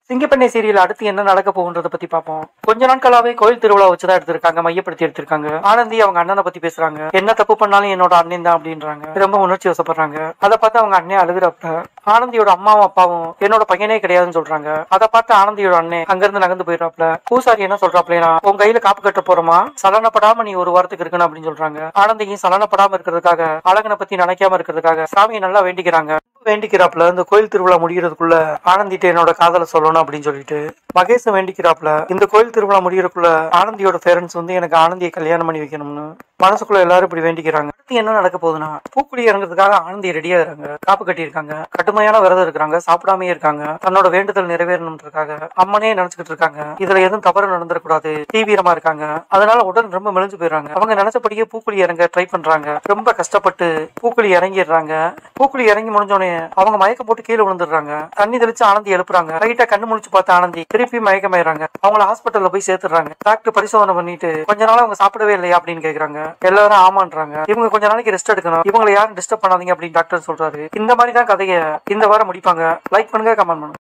சிங்கப்பெண்ணை serial அடுத்து என்ன நடக்க போகுன்றத பத்தி பார்ப்போம் கொஞ்ச நாட்களாவே கோயில் திருவிழா வச்சுதான் எடுத்திருக்காங்க மையப்படுத்தி எடுத்திருக்காங்க ஆனந்தி அவங்க அண்ணனை பத்தி பேசுறாங்க என்ன தப்பு பண்ணாலும் என்னோட அண்ணன் தான் அப்படின்றாங்க ரொம்ப உணர்ச்சி வசப்படுறாங்க அதை பார்த்து அவங்க அண்ணன் அழுகுறப்ப ஆனந்தியோட அம்மாவும் அப்பாவும் என்னோட பையனே கிடையாதுன்னு சொல்றாங்க அதை பார்த்து ஆனந்தியோட அண்ணன் அங்கிருந்து நகர்ந்து போயிடுறாப்ல பூசாரி என்ன சொல்றாப்லனா உன் கையில காப்பு கட்ட போறோமா சலனப்படாம நீ ஒரு வாரத்துக்கு இருக்கணும் அப்படின்னு சொல்றாங்க ஆனந்தியும் சலனப்படாம இருக்கிறதுக்காக அழகனை பத்தி நினைக்காம இருக்கிறதுக்காக சாமியை நல்லா வேண்டிக்கிறாங்க வேண்டிக்கிறாப்ல இந்த கோயில் திருவிழா முடிகிறதுக்குள்ள ஆனந்திட்ட என்னோட காதலை சொல்லணும் அப்படின்னு சொல்லிட்டு மகேஷும் வேண்டிக்கிறாப்ல இந்த கோயில் திருவிழா முடிகிறதுக்குள்ள ஆனந்தியோட பேரண்ட்ஸ் வந்து எனக்கு ஆனந்தியை கல்யாணம் பண்ணி வைக்கணும்னு மனசுக்குள்ள எல்லாரும் இப்படி வேண்டிக்கிறாங்க அடுத்து என்ன நடக்க போகுதுன்னா பூக்குழி இறங்குறதுக்காக ஆனந்தி ரெடியா இருக்காங்க காப்பு கட்டியிருக்காங்க கடுமையான விரதம் இருக்கிறாங்க சாப்பிடாமே இருக்காங்க தன்னோட வேண்டுதல் நிறைவேறணும்ன்றதுக்காக அம்மனே நினைச்சுக்கிட்டு இருக்காங்க இதுல எதுவும் தவறு நடந்துடக்கூடாது தீவிரமா இருக்காங்க அதனால உடல் ரொம்ப மெலிஞ்சு போயிடுறாங்க அவங்க நினைச்சபடியே பூக்குழி இறங்க ட்ரை பண்றாங்க ரொம்ப கஷ்டப்பட்டு பூக்குழி இறங்கிடுறாங்க பூக்குழி இறங்கி முடிஞ்சோடனே அவங்க மயக்கம் போட்டு கீழே விழுந்துடுறாங்க தண்ணி தெளிச்சு ஆனந்தி எழுப்புறாங்க லைட்டா கண்ணு முழிச்சு பார்த்த ஆனந்தி திருப்பி மயக்கமாயிடுறாங்க அவங்கள ஹாஸ்பிட்டல்ல போய் சேர்த்துறாங்க டாக்டர் பரிசோதனை பண்ணிட்டு கொஞ்ச நாள் அவங்க சாப்பிடவே இல்லையா அப்படின்னு கேக்குறாங்க எல்லாரும் ஆமான்றாங்க இவங்க கொஞ்ச நாளைக்கு ரெஸ்ட் எடுக்கணும் இவங்களை யாரும் டிஸ்டர்ப் பண்ணாதீங்க அப்படின்னு டாக்டர் சொல்றாரு இந்த மாதிரி தான் கதையை இந்த வாரம் முடிப்பாங்க லைக் பண்ணுங்க கமெண்ட் பண்ணுங்க